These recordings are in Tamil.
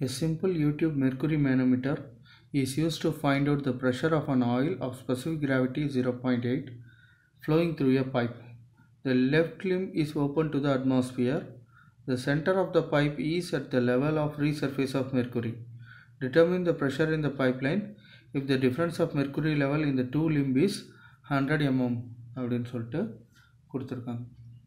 A simple YouTube mercury manometer is used to find out the pressure of an oil of specific gravity 0.8 flowing through a pipe. The left limb is open to the atmosphere. The center of the pipe is at the level of resurface of mercury. Determine the pressure in the pipeline if the difference of mercury level in the two limb is 100 mm அப்படின்னு சொல்லிட்டு கொடுத்துருக்காங்க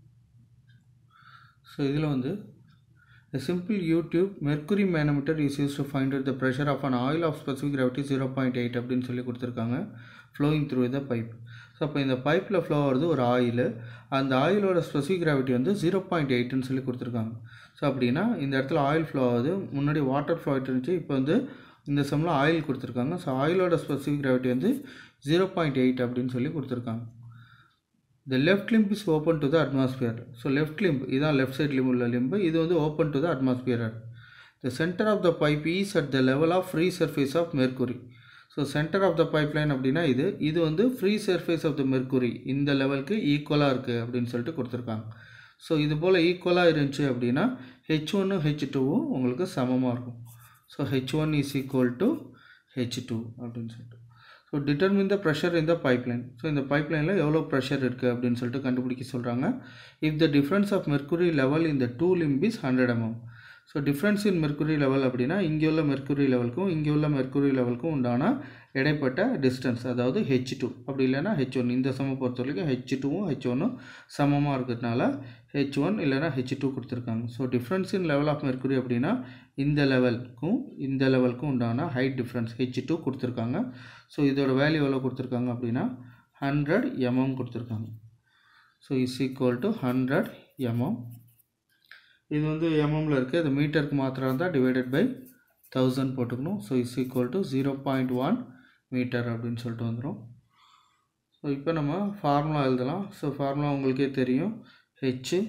ஸோ இதில் வந்து A simple YouTube mercury manometer is used to find out the pressure of an oil of specific gravity 0.8 அப்படின்னு சொல்லி கொடுத்துருக்காங்க flowing through the pipe so அப்போ இந்த பைப்பில் ஃப்ளோ ஆகுறது ஒரு ஆயில் அந்த ஆயிலோட ஸ்பெசிஃபிக் கிராவிட்டி வந்து ஜீரோ பாயிண்ட் எயிட்னு சொல்லி கொடுத்துருக்காங்க ஸோ அப்படின்னா இந்த இடத்துல ஆயில் ஃப்ளோ ஆகுது முன்னாடி வாட்டர் ஃப்ளோ ஆகிட்டு இருந்துச்சு இப்போ வந்து இந்த செம்மில் ஆயில் கொடுத்துருக்காங்க ஸோ ஆயிலோட ஸ்பெசிஃபிக் கிராவிட்டி வந்து ஜீரோ பாயிண்ட் எயிட் அப்படின்னு சொல்லி கொடுத்துருக்காங்க the left limb is open to the atmosphere so left limb இதான் லெஃப்ட் சைட் லிம்ப் உள்ள லிம்பு இது வந்து open to the atmosphere the centre of the pipe is at the level of free surface of mercury so centre of the pipeline அப்படின்னா இது இது வந்து free surface of the mercury இந்த லெவலுக்கு ஈக்குவலாக இருக்குது அப்படின்னு சொல்லிட்டு கொடுத்துருக்காங்க ஸோ இது போல் ஈக்குவலாக இருந்துச்சு அப்படின்னா ஹெச் ஒன்று ஹெச் டூவும் உங்களுக்கு சமமாக இருக்கும் so H one is equal to H two அப்படின்னு சொல்லிட்டு ஸோ டிட்டர்மின் த ப்ரெஷர் இந்த பைப்லைன் ஸோ இந்த பைப்லைனில் எவ்வளோ ப்ரெஷர் இருக்குது அப்படின்னு சொல்லிட்டு கண்டுபிடிக்க சொல்கிறாங்க if the difference of mercury level இந்த two limb is hundred mm so difference in mercury level அப்படின்னா இங்கே உள்ள மெர்க்குரி லெவலுக்கும் இங்கே உள்ள மெர்க்குரி லெவலுக்கும் உண்டான இடைப்பட்ட டிஸ்டன்ஸ் அதாவது ஹெச் டூ அப்படி இல்லைன்னா ஹெச் ஒன் இந்த சம பொறுத்த வரைக்கும் ஹெச் டூவும் ஹெச் ஒன்னும் சமமாக இருக்கிறதுனால ஹெச் ஒன் இல்லைனா ஹெச் டூ கொடுத்துருக்காங்க so difference in level of mercury அப்படின்னா இந்த லெவலுக்கும் இந்த லெவலுக்கும் உண்டான ஹைட் டிஃப்ரென்ஸ் ஹெச் டூ கொடுத்துருக்காங்க ஸோ இதோட வேல்யூ எவ்வளோ கொடுத்துருக்காங்க அப்படின்னா ஹண்ட்ரட் எம்எம் கொடுத்துருக்காங்க so is equal to hundred mm இது வந்து எம்எம்மில் இருக்குது இது மீட்டருக்கு மாத்திரம் இருந்தால் டிவைடட் பை தௌசண்ட் போட்டுக்கணும் so is equal to zero point one metre அப்படின்னு சொல்லிட்டு வந்துடும் ஸோ இப்போ நம்ம ஃபார்முலா எழுதலாம் ஸோ ஃபார்முலா உங்களுக்கே தெரியும் ஹெச்சு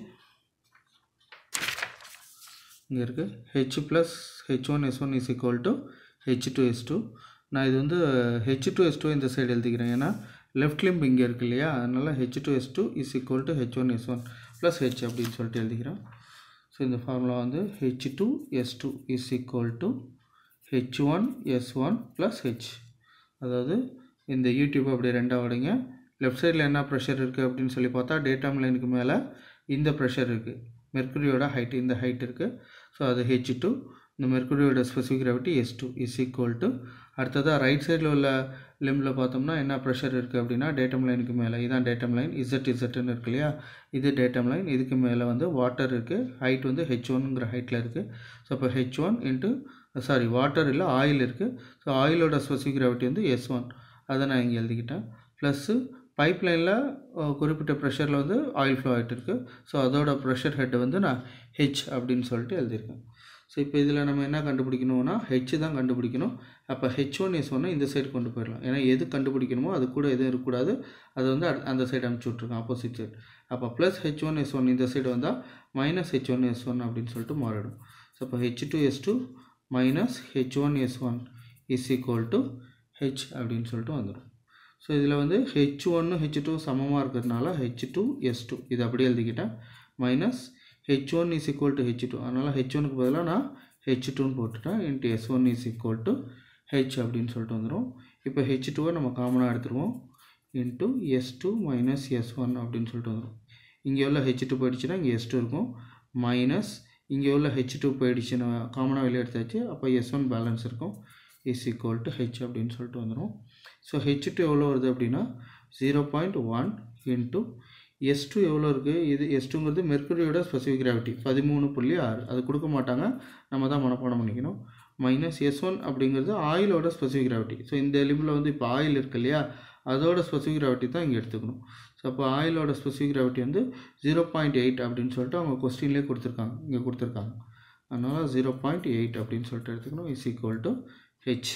இங்கே இருக்குது H plus H one S one is equal to H two S two நான் இது வந்து ஹெச் டூ எஸ் டூ இந்த சைடு எழுதிக்கிறேன் ஏன்னா லெஃப்ட் லிம்ப் இங்கே இருக்கு இல்லையா அதனால் ஹெச் two S two is equal to H one S one plus H அப்படின்னு சொல்லிட்டு எழுதிக்கிறேன் ஸோ இந்த ஃபார்முலா வந்து H two S two is equal to H one S one plus H அதாவது இந்த யூடியூப் அப்படி ரெண்டாக விடுங்க லெஃப்ட் சைடில் என்ன ப்ரெஷர் இருக்குது அப்படின்னு சொல்லி பார்த்தா டேட்டாம் லைனுக்கு மேலே இந்த ப்ரெஷர் இருக்குது மெர்க்குரியோட ஹைட் இந்த ஹைட் இருக்குது ஸோ அது ஹெச் டூ இந்த மெர்க்குரியோட specific gravity S two is equal to அடுத்ததாக ரைட் சைடில் உள்ள லிம்பில் பார்த்தோம்னா என்ன ப்ரெஷர் இருக்குது அப்படின்னா டேட்டம் லைனுக்கு மேலே இதான் டேட்டம் லைன் இசட் இசட்டுன்னு இருக்கு இல்லையா இது டேட்டம் லைன் இதுக்கு மேலே வந்து வாட்டர் இருக்குது ஹைட் வந்து ஹெச் ஒன்னுங்கிற ஹைட்டில் இருக்குது ஸோ அப்போ H one into sorry water இல்லை ஆயில் இருக்குது ஸோ ஆயிலோட ஸ்பெசிஃபிக் கிராவிட்டி வந்து எஸ் ஒன் அதை நான் இங்கே எழுதிக்கிட்டேன் ப்ளஸ்ஸு பைப் லைனில் குறிப்பிட்ட ப்ரெஷரில் வந்து ஆயில் ஃப்ளோ ஆகிட்டு இருக்குது ஸோ அதோட ப்ரெஷர் ஹெட்டை வந்து நான் ஹெச் அப்படின்னு சொல்லிட்டு எழுதியிருக்கேன் ஸோ இப்போ இதில் நம்ம என்ன கண்டுபிடிக்கணும்னா ஹெச் தான் கண்டுபிடிக்கணும் அப்போ ஹெச் ஒன் எஸ் ஒன்று இந்த சைடு கொண்டு போயிடலாம் ஏன்னா எது கண்டுபிடிக்கணுமோ அது கூட எதுவும் இருக்கக்கூடாது அது வந்து அந்த சைடு அனுப்பிச்சி விட்ருக்கோம் ஆப்போசிட் சைடு அப்போ plus H one S one இந்த சைடு வந்தால் minus H one S one அப்படின்னு சொல்லிட்டு மாறிடும் ஸோ அப்போ H two S two minus H one S one is equal to H அப்படின்னு சொல்லிட்டு வந்துடும் ஸோ இதில் வந்து ஹெச் ஒன்று ஹெச் டூ சமமாக இருக்கிறதுனால ஹெச் டூ எஸ் டூ இது அப்படியே எழுதிக்கிட்டேன் minus H one is equal to H two அதனால் ஹெச் ஒனுக்கு பதிலாக நான் ஹெச் டூன்னு போட்டுட்டேன் into S one is equal to H அப்படின்னு சொல்லிட்டு வந்துடும் இப்போ ஹெச் டூவை நம்ம காமனாக எடுத்துருவோம் into S two minus S one அப்படின்னு சொல்லிட்டு வந்துடும் இங்கே உள்ள ஹெச் டூ போயிடுச்சுன்னா இங்கே எஸ் டூ இருக்கும் மைனஸ் இங்கே உள்ள ஹெச் டூ போயிடுச்சுன்னா காமனாக வெளியே எடுத்தாச்சு அப்போ எஸ் ஒன் பேலன்ஸ் இருக்கும் இஸ் ஈக்குவல் டு ஹெச் அப்படின்னு சொல்லிட்டு வந்துடும் ஸோ ஹெச் டூ எவ்வளோ வருது அப்படின்னா zero point one into S two எவ்வளோ இருக்குது இது எஸ் டூங்கிறது மெர்க்குரியோட ஸ்பெசிஃபிக் கிராவிட்டி பதிமூணு புள்ளி ஆறு அது கொடுக்க மாட்டாங்க நம்ம தான் மனப்பாடம் பண்ணிக்கணும் மைனஸ் எஸ் ஒன் அப்படிங்கிறது ஆயிலோட ஸ்பெசிஃபிக் கிராவிட்டி ஸோ இந்த எலிம்பில் வந்து இப்போ ஆயில் இருக்கு இல்லையா அதோட ஸ்பெசிஃபிக் கிராவிட்டி தான் இங்கே எடுத்துக்கணும் ஸோ அப்போ ஆயிலோட ஸ்பெசிஃபிக் கிராவிட்டி வந்து ஜீரோ பாயிண்ட் எயிட் அப்படின்னு சொல்லிட்டு அவங்க கொஸ்டின்லேயே கொடுத்துருக்காங்க இங்கே கொடுத்துருக்காங்க அதனால் ஜீரோ பாயிண்ட் எயிட் அப்படின்னு சொல்லிட்டு எடுத்துக்கணும் is equal to H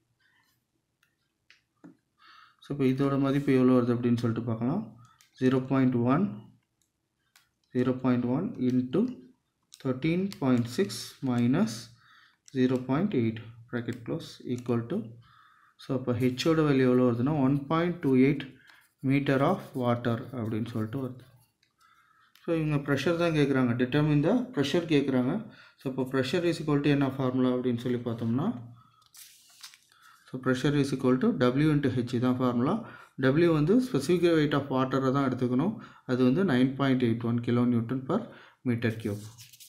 so இப்போ இதோட மதிப்பு எவ்வளோ வருது அப்படின்னு சொல்லிட்டு பார்க்கலாம் zero point one zero point one into thirteen point six minus zero point eight bracket close equal to so அப்போ ஹெச்சோட வேல்யூ எவ்வளோ வருதுன்னா one point two eight metre of water அப்படின்னு சொல்லிட்டு வருது ஸோ இவங்க ப்ரெஷர் தான் கேட்குறாங்க டிட்டர்மின் த ப்ரெஷர் கேட்குறாங்க ஸோ இப்போ ப்ரெஷர் இஸ் equal to என்ன ஃபார்முலா அப்படின்னு சொல்லி பார்த்தோம்னா so pressure is equal to W into H தான் ஃபார்முலா டபிள்யூ வந்து ஸ்பெசிஃபிக் வெயிட் ஆஃப் வாட்டரை தான் எடுத்துக்கணும் அது வந்து nine point eight one kilo newton per metre cube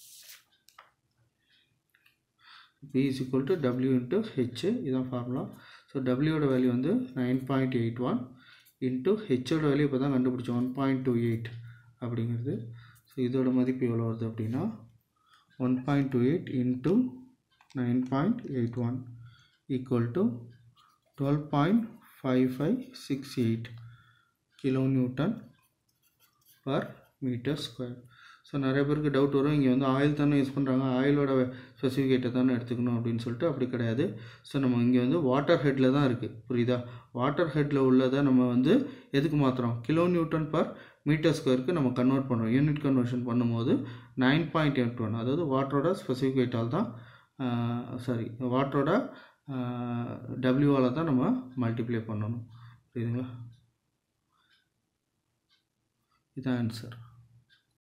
P is equal to W into H இதான் ஃபார்முலா ஸோ டபிள்யூட வேல்யூ வந்து nine point eight one into ஹெச்சோட வேல்யூ இப்போ தான் கண்டுபிடிச்சோம் ஒன் பாயிண்ட் டூ எயிட் அப்படிங்கிறது ஸோ இதோட மதிப்பு எவ்வளோ வருது அப்படின்னா one point two eight into nine point eight one equal to twelve point five five six eight kilo newton per metre square so நிறைய பேருக்கு டவுட் வரும் இங்கே வந்து ஆயில் தானே யூஸ் பண்ணுறாங்க ஆயிலோட ஸ்பெசிஃபிகேட்டை தானே எடுத்துக்கணும் அப்படின்னு சொல்லிட்டு அப்படி கிடையாது ஸோ நம்ம இங்கே வந்து வாட்டர் ஹெட்டில் தான் இருக்குது புரியுதா வாட்டர் ஹெட்டில் உள்ளதை நம்ம வந்து எதுக்கு மாற்றுறோம் கிலோ நியூட்டன் பர் மீட்டர் ஸ்கொயருக்கு நம்ம கன்வெர்ட் பண்ணுறோம் யூனிட் கன்வர்ஷன் பண்ணும்போது நைன் பாயிண்ட் எயிட் ஒன் அதாவது வாட்டரோட ஸ்பெசிஃபிக் வெயிட்டால் தான் சாரி வாட்டரோட டபிள்யூவால் தான் நம்ம மல்டிப்ளை பண்ணணும் புரியுதுங்களா இதுதான் ஆன்சர்